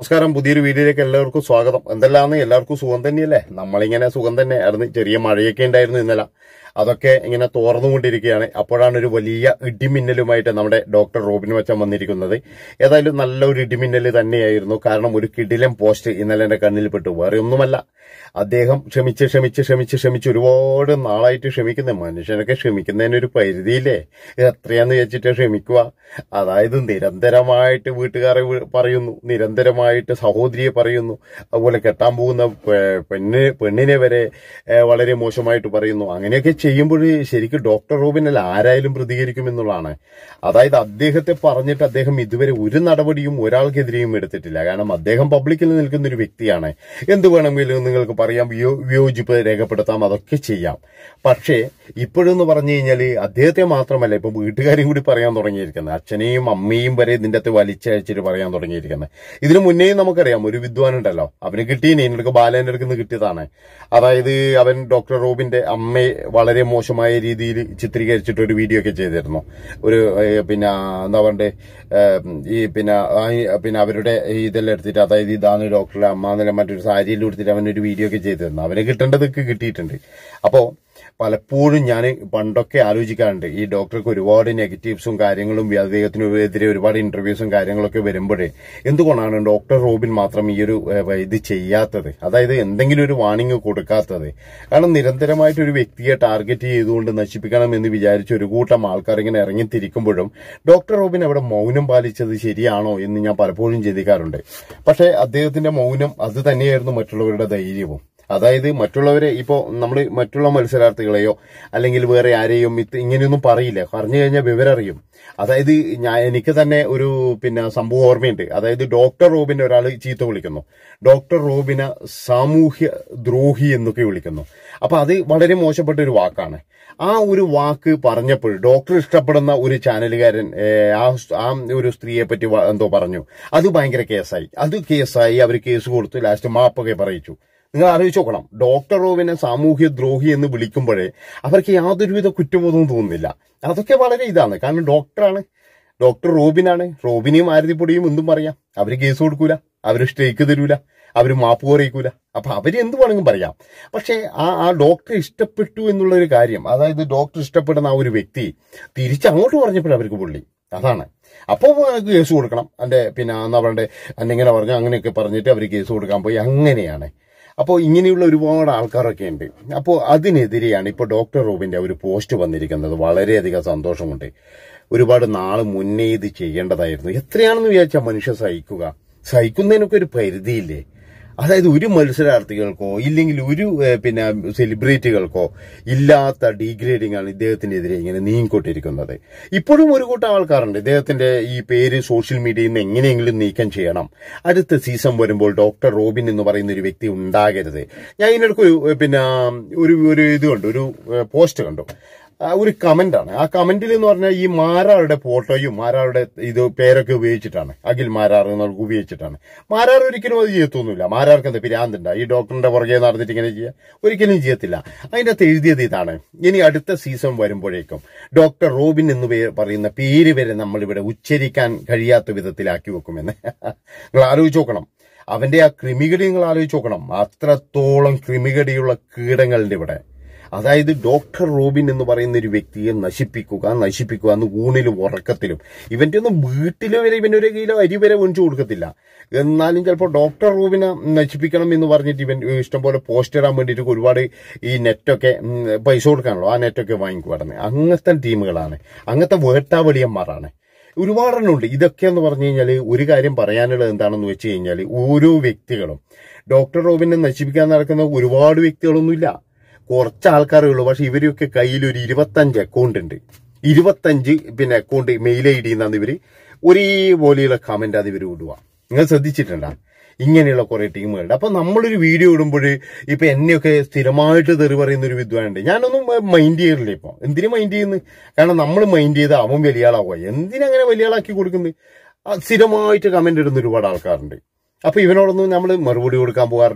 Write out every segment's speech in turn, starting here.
നമസ്കാരം പുതിയൊരു വീഡിയോയിലേക്ക് എല്ലാവർക്കും സ്വാഗതം എന്തെല്ലാന്ന് എല്ലാവർക്കും സുഖം തന്നെയല്ലേ നമ്മളിങ്ങനെ സുഖം തന്നെ ആയിരുന്നു ചെറിയ മഴയൊക്കെ ഉണ്ടായിരുന്നു ഇന്നലെ അതൊക്കെ ഇങ്ങനെ തോർന്നുകൊണ്ടിരിക്കുകയാണ് അപ്പോഴാണ് ഒരു വലിയ ഇടിമിന്നലുമായിട്ട് നമ്മുടെ ഡോക്ടർ റോബിൻ വച്ചൻ വന്നിരിക്കുന്നത് ഏതായാലും നല്ലൊരു ഇടിമിന്നൽ തന്നെയായിരുന്നു കാരണം ഒരു കിടിലം പോസ്റ്റ് ഇന്നലെ എന്റെ കണ്ണിൽ പെട്ടു വേറെ ഒന്നുമല്ല അദ്ദേഹം ക്ഷമിച്ച് ക്ഷമിച്ച് ക്ഷമിച്ച് ക്ഷമിച്ച് ഒരുപാട് നാളായിട്ട് ക്ഷമിക്കുന്ന മനുഷ്യനൊക്കെ ക്ഷമിക്കുന്നതിനൊരു പരിധിയില്ലേ എത്രയാന്ന് വെച്ചിട്ട് ക്ഷമിക്കുക അതായത് നിരന്തരമായിട്ട് വീട്ടുകാരെ വി- പറയുന്നു നിരന്തരമായിട്ട് സഹോദരിയെ പറയുന്നു അതുപോലെ കെട്ടാൻ പോകുന്ന പെ- പെണ്ണ് പെണ്ണിനെ വരെ ഏ, വളരെ മോശമായിട്ട് പറയുന്നു അങ്ങനെയൊക്കെ ചെയ്യുമ്പോൾ ശരിക്കും ഡോക്ടർ റോബിനല്ല ആരായാലും പ്രതികരിക്കുമെന്നുള്ളതാണ് അതായത് അദ്ദേഹത്തെ പറഞ്ഞിട്ട് അദ്ദേഹം ഇതുവരെ ഒരു നടപടിയും ഒരാൾക്കെതിരെയും എടുത്തിട്ടില്ല കാരണം അദ്ദേഹം പബ്ലിക്കിൽ നിൽക്കുന്ന ഒരു വ്യക്തിയാണ് എന്ത് വേണമെങ്കിലും നിങ്ങൾക്ക് പറയാം വിയോ- വിയോജിപ്പ് രേഖപ്പെടുത്താം അതൊക്കെ ചെയ്യാം പക്ഷേ ഇപ്പോഴെന്ന് പറഞ്ഞു കഴിഞ്ഞാൽ അദ്ദേഹത്തെ മാത്രമല്ല ഇപ്പൊ വീട്ടുകാരെയും കൂടി പറയാൻ തുടങ്ങിയിരിക്കുന്നത് അച്ഛനെയും അമ്മയും വരെ ഇതിന്റെ അകത്ത് വലിച്ചയച്ചിട്ട് പറയാൻ തുടങ്ങിയിരിക്കുന്നത് ഇതിനു മുന്നേയും നമുക്കറിയാം ഒരു വിദ്വാനുണ്ടല്ലോ അവന് കിട്ടീനെ എനിക്ക് ബാലേന്റെ അടുത്ത് നിന്ന് കിട്ടിയതാണ് അതായത് അവൻ ഡോക്ടർ റോബിന്റെ അമ്മയെ വളരെ മോശമായ രീതിയിൽ ചിത്രീകരിച്ചിട്ട് ഒരു വീഡിയോ ഒക്കെ ചെയ്തിരുന്നു ഒരു ഏഹ്, പിന്നെ എന്താ പറയണ്ടേ ഏഹ്, ഈ പിന്നെ ആ, ഈ, പിന്നെ അവരുടെ ഈ ഇതെല്ലാം എടുത്തിട്ട് അതായത് ഇതാണ് ഡോക്ടറുടെ അമ്മ എന്നെല്ലാം മറ്റൊരു സാരിയിൽ എടുത്തിട്ട് അവനൊരു വീഡിയോ ഒക്കെ ചെയ്തിരുന്നു അവന് കിട്ടേണ്ടതൊക്കെ കിട്ടിയിട്ടുണ്ട് അപ്പോ പലപ്പോഴും ഞാൻ പണ്ടൊക്കെ ആലോചിക്കാറുണ്ട് ഈ ഡോക്ടർക്ക് ഒരുപാട് നെഗറ്റീവ്സും കാര്യങ്ങളും അദ്ദേഹത്തിനെതിരെ ഒരുപാട് ഇന്റർവ്യൂസും കാര്യങ്ങളൊക്കെ വരുമ്പോഴേ എന്തുകൊണ്ടാണ് ഡോക്ടർ റോബിൻ മാത്രം ഈ ഒരു ഏഹ്, ഇത് ചെയ്യാത്തത് അതായത് എന്തെങ്കിലും ഒരു വാണിംഗ് കൊടുക്കാത്തത് കാരണം നിരന്തരമായിട്ട് ഒരു വ്യക്തിയെ ടാർഗറ്റ് ചെയ്തുകൊണ്ട് നശിപ്പിക്കണം എന്ന് വിചാരിച്ച് ഒരു കൂട്ടം ആൾക്കാർ ഇങ്ങനെ ഇറങ്ങിത്തിരിക്കുമ്പോഴും ഡോക്ടർ റോബിൻ അവിടെ മൗനം പാലിച്ചത് ശരിയാണോ എന്ന് ഞാൻ പലപ്പോഴും ചിന്തിക്കാറുണ്ട് പക്ഷേ അദ്ദേഹത്തിന്റെ മൗനം അത് തന്നെയായിരുന്നു മറ്റുള്ളവരുടെ ധൈര്യവും അതായത് മറ്റുള്ളവരെ ഇപ്പോ നമ്മൾ മറ്റുള്ള മത്സരാർത്ഥികളെയോ അല്ലെങ്കിൽ വേറെ ആരെയും ഇത് ഇങ്ങനെയൊന്നും പറയില്ല പറഞ്ഞു കഴിഞ്ഞാൽ വിവരം അറിയും അതായത് ഞാൻ എനിക്ക് തന്നെ ഒരു പിന്നെ സംഭവം ഓർമ്മയുണ്ട് അതായത് ഡോക്ടർ റോബിനെ ഒരാൾ ചീത്ത വിളിക്കുന്നു ഡോക്ടർ റോബിനെ സാമൂഹ്യ ദ്രോഹി എന്നൊക്കെ വിളിക്കുന്നു അപ്പൊ അത് വളരെ മോശപ്പെട്ട ഒരു വാക്കാണ് ആ ഒരു വാക്ക് പറഞ്ഞപ്പോൾ ഡോക്ടർ ഇഷ്ടപ്പെടുന്ന ഒരു ചാനലുകാരൻ ഏ, ആ സ്- ആ ഒരു സ്ത്രീയെ പറ്റി വ- എന്തോ പറഞ്ഞു അത് ഭയങ്കര കേസായി അത് കേസായി അവർ കേസ് കൊടുത്തു ലാസ്റ്റ് മാപ്പൊക്കെ പറയിച്ചു നിങ്ങൾ ആലോചിച്ച് നോക്കണം ഡോക്ടർ റോവിനെ സാമൂഹ്യ ദ്രോഹി എന്ന് വിളിക്കുമ്പോഴേ അവർക്ക് യാതൊരുവിധ കുറ്റബോധവും തോന്നുന്നില്ല അതൊക്കെ വളരെ ഇതാണ് കാരണം ഡോക്ടറാണ് ഡോക്ടർ റോബിനാണ് റോബിനെയും ആരതിപ്പൊടിയും എന്തും പറയാം അവര് കേസ് കൊടുക്കൂല അവര് സ്റ്റേക്ക് തരൂല അവര് മാപ്പ് പറയിക്കൂല അപ്പൊ അവര് എന്ത് വേണമെങ്കിലും പറയാം പക്ഷേ ആ ആ ഡോക്ടറെ ഇഷ്ടപ്പെട്ടു എന്നുള്ള ഒരു കാര്യം അതായത് ഡോക്ടർ ഇഷ്ടപ്പെടുന്ന ആ ഒരു വ്യക്തി തിരിച്ച് അങ്ങോട്ട് പറഞ്ഞപ്പോൾ അവർക്ക് പുള്ളി അതാണ് അപ്പോൾ കേസ് കൊടുക്കണം എന്റെ പിന്നെ എന്താ പറയണ്ടേ എന്നെ ഇങ്ങനെ പറഞ്ഞു അങ്ങനെയൊക്കെ പറഞ്ഞിട്ട് അവർ കേസ് കൊടുക്കാൻ പോയി അങ്ങനെയാണ് അപ്പോൾ ഇങ്ങനെയുള്ള ഒരുപാട് ആൾക്കാരൊക്കെ ഉണ്ട് അപ്പോൾ അതിനെതിരെയാണ് ഇപ്പോൾ ഡോക്ടർ റോബിന്റെ ഒരു പോസ്റ്റ് വന്നിരിക്കുന്നത് വളരെയധികം സന്തോഷമുണ്ട് ഒരുപാട് നാൾ മുന്നേ ഇത് ചെയ്യേണ്ടതായിരുന്നു എത്രയാണെന്ന് വിചാരിച്ചാൽ മനുഷ്യൻ സഹിക്കുക സഹിക്കുന്നതിനൊക്കെ ഒരു പരിധിയില്ലേ അതായത് ഒരു മത്സരാർത്ഥികൾക്കോ ഇല്ലെങ്കിൽ ഒരു ഏഹ്, പിന്നെ സെലിബ്രിറ്റികൾക്കോ ഇല്ലാത്ത ഡീഗ്രേഡിംഗ് ആണ് ഇദ്ദേഹത്തിനെതിരെ ഇങ്ങനെ നീങ്ങിക്കൊണ്ടിരിക്കുന്നത് ഇപ്പോഴും ഒരു കൂട്ടം ആൾക്കാരുണ്ട് ഇദ്ദേഹത്തിന്റെ ഈ പേര് സോഷ്യൽ മീഡിയയിൽ നിന്ന് എങ്ങനെയെങ്കിലും നീക്കം ചെയ്യണം അടുത്ത സീസൺ വരുമ്പോൾ ഡോക്ടർ റോബിൻ എന്ന് പറയുന്ന ഒരു വ്യക്തി ഉണ്ടാകരുത് ഞാൻ ഇതിനിടയ്ക്ക് ഒരു ഏഹ്, പിന്നെ ഒരു ഒരു ഇത് കണ്ടു ഒരു ഏഹ്, പോസ്റ്റ് കണ്ടു ആ ഒരു കമന്റ് ആണ് ആ കമന്റിൽ എന്ന് പറഞ്ഞാൽ ഈ മാരാറുടെ ഫോട്ടോയും മാരാറുടെ ഇത് പേരൊക്കെ ഉപയോഗിച്ചിട്ടാണ് അഖിൽ മാരാർ എന്നൊക്കെ ഉപയോഗിച്ചിട്ടാണ് മാരാർ ഒരിക്കലും അത് ചെയ്യത്തൊന്നുമില്ല മാരാർക്ക് എന്താ പിരാന്തുണ്ട ഈ ഡോക്ടറിന്റെ പുറകെ നടന്നിട്ട് ഇങ്ങനെ ചെയ്യുക ഒരിക്കലും ചെയ്യത്തില്ല അതിന്റെ അകത്ത് എഴുതിയത് ഇതാണ് ഇനി അടുത്ത സീസൺ വരുമ്പോഴേക്കും ഡോക്ടർ റോബിൻ എന്ന് പേ- പറയുന്ന പേര് വരെ നമ്മളിവിടെ ഉച്ചരിക്കാൻ കഴിയാത്ത വിധത്തിലാക്കി വെക്കുമെന്ന് നിങ്ങൾ ആലോചിച്ച് നോക്കണം അവന്റെ ആ ക്രിമികടി നിങ്ങൾ ആലോചിച്ച് നോക്കണം അത്രത്തോളം ക്രിമികടിയുള്ള കീടങ്ങളുടെ ഇവിടെ അതായത് ഡോക്ടർ റോബിൻ എന്ന് പറയുന്ന ഒരു വ്യക്തിയെ നശിപ്പിക്കുക നശിപ്പിക്കുക എന്ന് ഊണിലും ഉറക്കത്തിലും ഇവന്റെ ഒന്നും വീട്ടിൽ വരെ ഇവനൊരു കിലോ അരി വരെ ഒഴിച്ചു കൊടുക്കത്തില്ല എന്നാലും ചിലപ്പോൾ ഡോക്ടർ റോബിനെ നശിപ്പിക്കണം എന്ന് പറഞ്ഞിട്ട് ഇവൻ ഇഷ്ടംപോലെ പോസ്റ്റ് ഇടാൻ വേണ്ടിയിട്ട് ഒരുപാട് ഈ നെറ്റൊക്കെ ഉം, പൈസ കൊടുക്കാണല്ലോ ആ നെറ്റൊക്കെ വാങ്ങിക്കുവാടുന്നത് അങ്ങനത്തെ ടീമുകളാണ് അങ്ങനത്തെ വേട്ടാവളിയന്മാരാണ് ഒരുപാടെണ്ണമുണ്ട് ഇതൊക്കെ എന്ന് പറഞ്ഞു കഴിഞ്ഞാൽ ഒരു കാര്യം പറയാനുള്ളത് എന്താണെന്ന് വെച്ച് കഴിഞ്ഞാൽ ഓരോ വ്യക്തികളും ഡോക്ടർ റോബിനെ നശിപ്പിക്കാൻ നടക്കുന്ന ഒരുപാട് വ്യക്തികളൊന്നുമില്ല കുറച്ച് ആൾക്കാരേ ഉള്ളൂ പക്ഷെ ഇവരൊക്കെ കയ്യിൽ ഒരു ഇരുപത്തഞ്ച് അക്കൗണ്ട് ഉണ്ട് ഇരുപത്തഞ്ച് പിന്നെ അക്കൗണ്ട് മെയിൽ ഐ ഡി എന്നാണ് ഇവര് ഒരേപോലെയുള്ള കമന്റ് അത് ഇവർ വിടുക നിങ്ങൾ ശ്രദ്ധിച്ചിട്ടുണ്ടാ ഇങ്ങനെയുള്ള കുറെ ടീമുകളുണ്ട് അപ്പൊ നമ്മളൊരു വീഡിയോ ഇടുമ്പോൾ ഇപ്പൊ എന്നെയൊക്കെ സ്ഥിരമായിട്ട് തെറി പറയുന്ന ഒരു വിദ്വാനുണ്ട് ഞാനൊന്നും മൈൻഡ് ചെയ്യാറില്ല ഇപ്പൊ എന്തിനു മൈൻഡ് ചെയ്യുന്നു കാരണം നമ്മൾ മൈൻഡ് ചെയ്ത് അവൻ വലിയ ആളാവുക എന്തിനങ്ങനെ വലിയ ആളാക്കി കൊടുക്കുന്നത് ആ സ്ഥിരമായിട്ട് കമന്റ് ഇടുന്ന ഒരുപാട് ആൾക്കാരുണ്ട് അപ്പൊ ഇവനോടൊന്നും നമ്മൾ മറുപടി കൊടുക്കാൻ പോകാറില്ല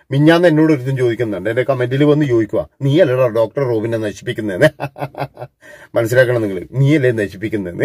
മിഞ്ഞാന്ന് എന്നോട് ഒരുത്തും ചോദിക്കുന്നുണ്ട് എന്റെ കമന്റിൽ വന്ന് ചോദിക്കുക നീ അല്ലടാ ഡോക്ടർ റോബിനെ നശിപ്പിക്കുന്നതെന്ന് മനസ്സിലാക്കണം നിങ്ങൾ നീയല്ലേ നശിപ്പിക്കുന്നതെന്ന്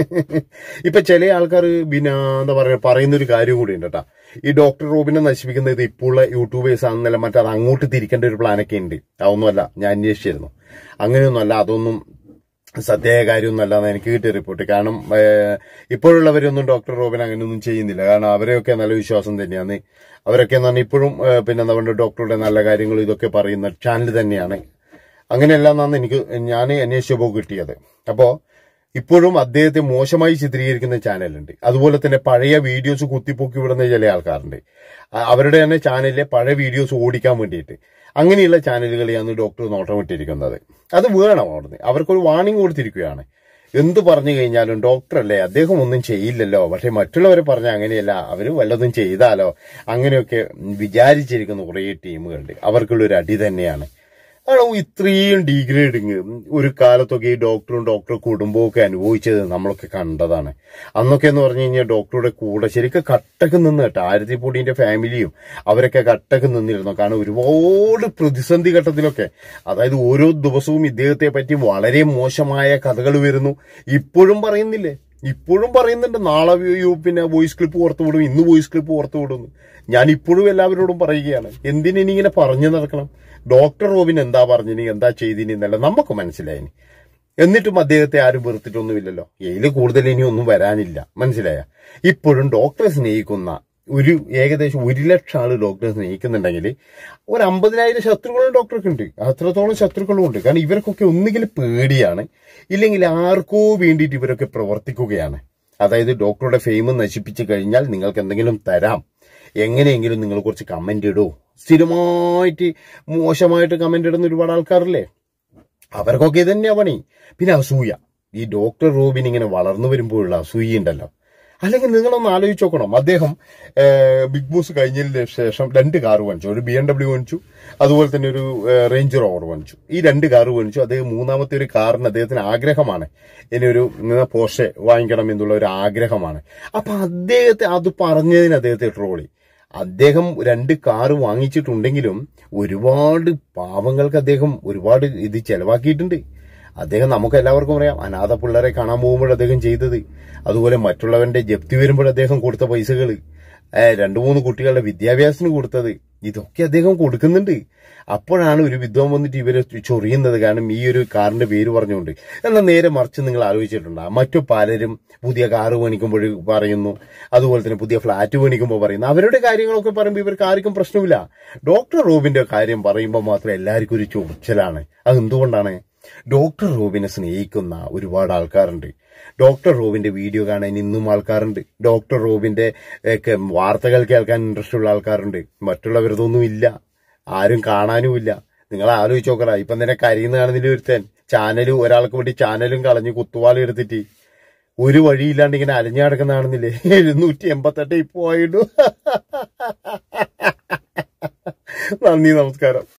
ഇപ്പൊ ചില ആൾക്കാർ പിന്നെ എന്താ പറയുക പറയുന്ന ഒരു കാര്യം കൂടി ഉണ്ട് കേട്ടാ ഈ ഡോക്ടർ റോബിനെ നശിപ്പിക്കുന്നത് ഇപ്പോഴുള്ള യൂട്യൂബേഴ്സ് ആണെന്നല്ല മറ്റേ അത് അങ്ങോട്ട് തിരിക്കേണ്ട ഒരു പ്ലാനൊക്കെ ഉണ്ട് അതൊന്നുമല്ല ഞാൻ അന്വേഷിച്ചിരുന്നു അങ്ങനെയൊന്നുമല്ല അതൊന്നും സത്യമായ കാര്യമൊന്നുമല്ല എനിക്ക് കിട്ടിയ റിപ്പോർട്ട് കാരണം ഏഹ്, ഇപ്പോഴുള്ളവരൊന്നും ഡോക്ടർ റോബിൻ അങ്ങനെയൊന്നും ചെയ്യുന്നില്ല കാരണം അവരെയൊക്കെ നല്ല വിശ്വാസം തന്നെയാണ് അവരൊക്കെ എന്ന് പറഞ്ഞാൽ ഇപ്പോഴും ഏഹ്, പിന്നെ എന്താ പറയുക ഡോക്ടറുടെ നല്ല കാര്യങ്ങൾ ഇതൊക്കെ പറയുന്ന ചാനൽ തന്നെയാണ് അങ്ങനെയല്ല എന്നാണ് എനിക്ക് ഞാൻ അന്വേഷിച്ചപ്പോൾ കിട്ടിയത് അപ്പോ ഇപ്പോഴും അദ്ദേഹത്തെ മോശമായി ചിത്രീകരിക്കുന്ന ചാനലുണ്ട് അതുപോലെ തന്നെ പഴയ വീഡിയോസ് കുത്തിപ്പൊക്കി വിടുന്ന ചില ആൾക്കാരുണ്ട് ആ- അവരുടെ തന്നെ ചാനലിലെ പഴയ വീഡിയോസ് ഓടിക്കാൻ വേണ്ടിയിട്ട് അങ്ങനെയുള്ള ചാനലുകളെയാണ് ഡോക്ടർ നോട്ടമിട്ടിരിക്കുന്നത് അത് വേണം അവിടുന്ന് അവർക്കൊരു വാണിംഗ് കൊടുത്തിരിക്കുകയാണ് എന്ത് പറഞ്ഞു കഴിഞ്ഞാലും ഡോക്ടറല്ലേ അദ്ദേഹം ഒന്നും ചെയ്യില്ലല്ലോ പക്ഷെ മറ്റുള്ളവരെ പറഞ്ഞ അങ്ങനെയല്ല അവർ വല്ലതും ചെയ്താലോ അങ്ങനെയൊക്കെ വിചാരിച്ചിരിക്കുന്ന കുറേ ടീമുകളുണ്ട് അവർക്കുള്ള ഒരു അടി തന്നെയാണ് ആണോ ഇത്രയും ഡീഗ്രേഡിങ് ഒരു കാലത്തൊക്കെ ഈ ഡോക്ടറും ഡോക്ടർ കുടുംബവും ഒക്കെ അനുഭവിച്ചത് നമ്മളൊക്കെ കണ്ടതാണ് അന്നൊക്കെ എന്ന് പറഞ്ഞു കഴിഞ്ഞാൽ ഡോക്ടറുടെ കൂടെ ശരിക്കും കട്ടക്ക് നിന്ന് കേട്ടോ ആരതി പൊടിന്റെ ഫാമിലിയും അവരൊക്കെ കട്ടക്ക് നിന്നിരുന്നു കാരണം ഒരുപാട് പ്രതിസന്ധി ഘട്ടത്തിലൊക്കെ അതായത് ഓരോ ദിവസവും ഇദ്ദേഹത്തെ പറ്റി വളരെ മോശമായ കഥകൾ വരുന്നു ഇപ്പോഴും പറയുന്നില്ലേ ഇപ്പോഴും പറയുന്നുണ്ട് നാളെ യു- പിന്നെ വോയിസ് ക്ലിപ്പ് പുറത്തു വിടും ഇന്ന് വോയിസ് ക്ലിപ്പ് പുറത്തു വിടുന്നു ഞാൻ ഇപ്പോഴും എല്ലാവരോടും പറയുകയാണ് എന്തിനിനി ഇങ്ങനെ പറഞ്ഞു നടക്കണം ഡോക്ടർ റോബിൻ എന്താ പറഞ്ഞിനി എന്താ ചെയ്തിനി എന്നല്ല നമുക്ക് മനസ്സിലായിനി എന്നിട്ടും അദ്ദേഹത്തെ ആരും വെറുത്തിട്ടൊന്നുമില്ലല്ലോ ഇതിൽ കൂടുതൽ ഇനി ഒന്നും വരാനില്ല മനസ്സിലായ ഇപ്പോഴും ഡോക്ടറെ സ്നേഹിക്കുന്ന ഒരു ഏകദേശം ഒരു ലക്ഷം ആള് ഡോക്ടറെ സ്നേഹിക്കുന്നുണ്ടെങ്കിൽ ഒരു അമ്പതിനായിരം ശത്രുക്കളും ഡോക്ടർക്ക് ഉണ്ട് അത്രത്തോളം ശത്രുക്കളും ഉണ്ട് കാരണം ഇവർക്കൊക്കെ ഒന്നുകിൽ പേടിയാണ് ഇല്ലെങ്കിൽ ആർക്കോ വേണ്ടിയിട്ട് ഇവരൊക്കെ പ്രവർത്തിക്കുകയാണ് അതായത് ഡോക്ടറുടെ ഫെയിം നശിപ്പിച്ചു കഴിഞ്ഞാൽ നിങ്ങൾക്ക് എന്തെങ്കിലും തരാം എങ്ങനെയെങ്കിലും നിങ്ങൾ കുറച്ച് കമന്റ് ഇടൂ സ്ഥിരമായിട്ട് മോശമായിട്ട് കമന്റ് ഇടുന്ന ഒരുപാട് ആൾക്കാരില്ലേ അവർക്കൊക്കെ ഇത് തന്നെയാ പണി പിന്നെ അസൂയ ഈ ഡോക്ടർ റോബിൻ ഇങ്ങനെ വളർന്നു വരുമ്പോഴുള്ള അസൂയ ഉണ്ടല്ലോ അല്ലെങ്കിൽ നിങ്ങളൊന്ന് ആലോചിച്ച് നോക്കണം അദ്ദേഹം ഏഹ്, ബിഗ് ബോസ് കഴിഞ്ഞതിന് ശേഷം രണ്ട് കാർ വാങ്ങിച്ചു ഒരു ബി എം ഡബ്ല്യു വാങ്ങിച്ചു അതുപോലെ തന്നെ ഒരു ഏഹ്, റേഞ്ച് റോവർ വാങ്ങിച്ചു ഈ രണ്ട് കാർ വാങ്ങിച്ചു അദ്ദേഹം മൂന്നാമത്തെ ഒരു കാറിന് അദ്ദേഹത്തിന് ആഗ്രഹമാണ് ഇനി ഒരു പോർഷെ വാങ്ങിക്കണം എന്നുള്ള ഒരു ആഗ്രഹമാണ് അപ്പൊ അദ്ദേഹത്തെ അത് പറഞ്ഞതിന് അദ്ദേഹത്തെ ട്രോളി അദ്ദേഹം രണ്ട് കാറ് വാങ്ങിച്ചിട്ടുണ്ടെങ്കിലും ഒരുപാട് പാവങ്ങൾക്ക് അദ്ദേഹം ഒരുപാട് ഇത് ചെലവാക്കിയിട്ടുണ്ട് അദ്ദേഹം നമുക്ക് എല്ലാവർക്കും അറിയാം അനാഥ പിള്ളേരെ കാണാൻ പോകുമ്പോൾ അദ്ദേഹം ചെയ്തത് അതുപോലെ മറ്റുള്ളവന്റെ ജപ്തി വരുമ്പോൾ അദ്ദേഹം കൊടുത്ത പൈസകൾ രണ്ടു മൂന്ന് കുട്ടികളുടെ വിദ്യാഭ്യാസത്തിന് കൊടുത്തത് ഇതൊക്കെ അദ്ദേഹം കൊടുക്കുന്നുണ്ട് അപ്പോഴാണ് ഒരു വിദ്വാൻ വന്നിട്ട് ഇവരെ ചൊറിയുന്നത് കാരണം ഈ ഒരു കാറിന്റെ പേര് പറഞ്ഞുകൊണ്ട് എന്നാൽ നേരെ മറിച്ച് നിങ്ങൾ ആലോചിച്ചിട്ടുണ്ടോ മറ്റു പലരും പുതിയ കാറ് മേടിക്കുമ്പോൾ പറയുന്നു അതുപോലെ തന്നെ പുതിയ ഫ്ലാറ്റ് മേടിക്കുമ്പോൾ പറയുന്നു അവരുടെ കാര്യങ്ങളൊക്കെ പറയുമ്പോൾ ഇവർക്ക് ആർക്കും പ്രശ്നമില്ല ഡോക്ടർ റോബിന്റെ കാര്യം പറയുമ്പോൾ മാത്രം എല്ലാവർക്കും ഒരു ചൊറിച്ചിലാണ് അത് എന്തുകൊണ്ടാണ് ഡോക്ടർ റോബിനെ സ്നേഹിക്കുന്ന ഒരുപാട് ആൾക്കാരുണ്ട് ഡോക്ടർ റോബിന്റെ വീഡിയോ കാണാൻ ഇന്നും ആൾക്കാരുണ്ട് ഡോക്ടർ റോബിന്റെ ഒക്കെ വാർത്തകൾ കേൾക്കാൻ ഇൻട്രസ്റ്റ് ഉള്ള ആൾക്കാരുണ്ട് മറ്റുള്ളവരതൊന്നും ഇല്ല ആരും കാണാനുമില്ല നിങ്ങൾ ആലോചിച്ച് നോക്കറ ഇപ്പം തന്നെ കരയുന്ന കാണുന്നില്ല ഒരുത്തൻ ചാനൽ ഒരാൾക്ക് വേണ്ടി ചാനലും കളഞ്ഞ് കുത്തുവാളി എടുത്തിട്ട് ഒരു വഴിയില്ലാണ്ട് ഇങ്ങനെ അലഞ്ഞു കിടക്കുന്ന കാണുന്നില്ലേ എഴുന്നൂറ്റി എൺപത്തെട്ട് ഇപ്പൊ ആയിട്ടു നന്ദി നമസ്കാരം